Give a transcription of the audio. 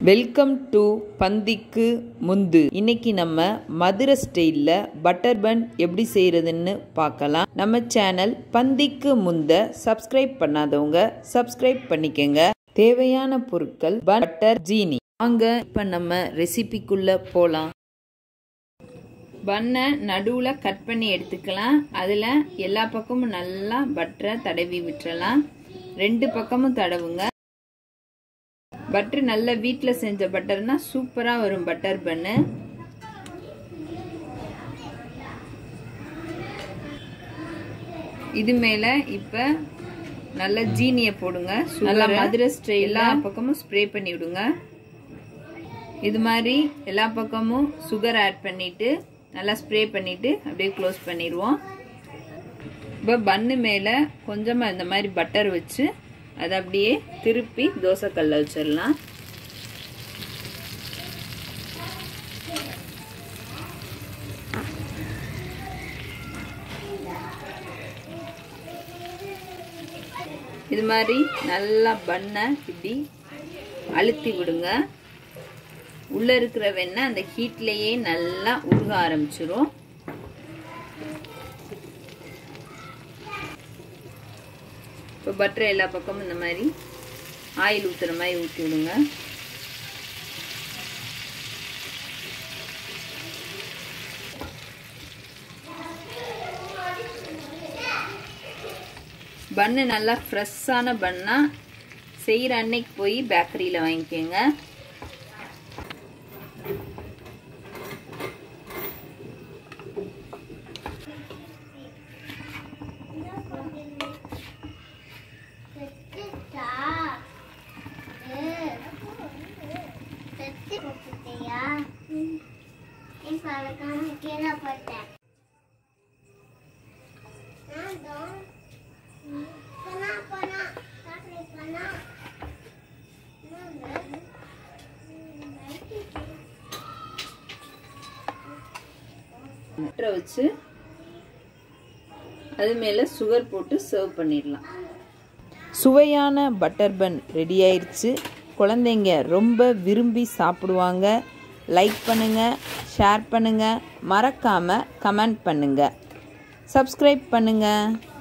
welcome to பந்திக்கு முந்து இன்னைக்கு நம்ம மதுரை ஸ்டைலில் பட்டர் பன் எப்படி செய்கிறதுன்னு பார்க்கலாம் நம்ம சேனல் பந்திக்கு முந்த சப்ஸ்கிரைப் பண்ணாதவங்க சப்ஸ்கிரைப் பண்ணிக்கங்க தேவையான பொருட்கள் பட்டர் ஜீனி வாங்க இப்போ நம்ம ரெசிபிக்குள்ளே போகலாம் பன்னை நடுவில் கட் பண்ணி எடுத்துக்கலாம் அதில் எல்லா பக்கமும் நல்லா பட்டரை தடவி விட்டுறலாம் ரெண்டு பக்கமும் தடவுங்க பட்டர் நல்ல வீட்டில் செஞ்ச பட்டர்னா சூப்பராக வரும் பட்டர் பண்ணு இது மேலே இப்போ நல்ல ஜீனியை போடுங்க நல்லா மதுரை ஸ்டைல் எல்லா பக்கமும் ஸ்ப்ரே பண்ணி விடுங்க இது மாதிரி எல்லா பக்கமும் சுகர் ஆட் பண்ணிட்டு நல்லா ஸ்ப்ரே பண்ணிட்டு அப்படியே க்ளோஸ் பண்ணிடுவோம் இப்போ பன்னு மேலே கொஞ்சமாக இந்த மாதிரி பட்டர் வச்சு அதை அப்படியே திருப்பி தோசைக்கல்ல வச்சிடலாம் இது மாதிரி நல்லா பண்ணை இப்படி அழுத்தி விடுங்க உள்ள இருக்கிற வெண்ணெய் அந்த ஹீட்லேயே நல்லா உருக ஆரம்பிச்சிரும் இப்போ பட்டரை எல்லா பக்கமும் இந்த மாதிரி ஆயில் ஊற்றுற மாதிரி ஊற்றி விடுங்க பன்னு நல்லா ஃப்ரெஷ்ஷான பண்ணால் செய்கிற அன்னைக்கு போய் பேக்கரியில் வாங்கிக்கோங்க முட்டை வச்சு அது மேலே சுகர் போட்டு சர்வ் பண்ணிடலாம் சுவையான பட்டர் பன் ரெடி ஆயிடுச்சு குழந்தைங்க ரொம்ப விரும்பி சாப்பிடுவாங்க லைக் பண்ணுங்கள் ஷேர் பண்ணுங்கள் மறக்காமல் கமெண்ட் பண்ணுங்கள் சப்ஸ்கிரைப் பண்ணுங்கள்